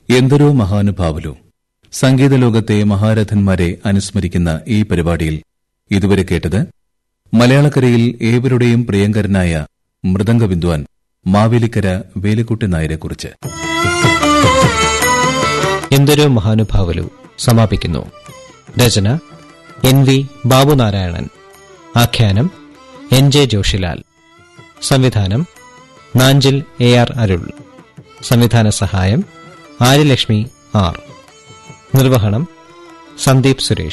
എന്തൊരോ മഹാനുഭാവലു സംഗീത ലോകത്തെ മഹാരഥന്മാരെ അനുസ്മരിക്കുന്ന ഈ പരിപാടിയിൽ ഇതുവരെ കേട്ടത് മലയാളക്കരയിൽ ഏവരുടെയും പ്രിയങ്കരനായ മൃദംഗ വിദ്വാൻ മാവേലിക്കര വേലിക്കുട്ടി നായരെക്കുറിച്ച് എന്തൊരു മഹാനുഭാവലു സമാപിക്കുന്നു രചന എൻ വി ബാബുനാരായണൻ ആഖ്യാനം എൻ ജെ ജോഷിലാൽ സംവിധാനം നാഞ്ചിൽ എ ആർ അരുൾ സംവിധാന സഹായം ആര്യലക്ഷ്മി ആർ നിർവഹണം സന്ദീപ് സുരേഷ്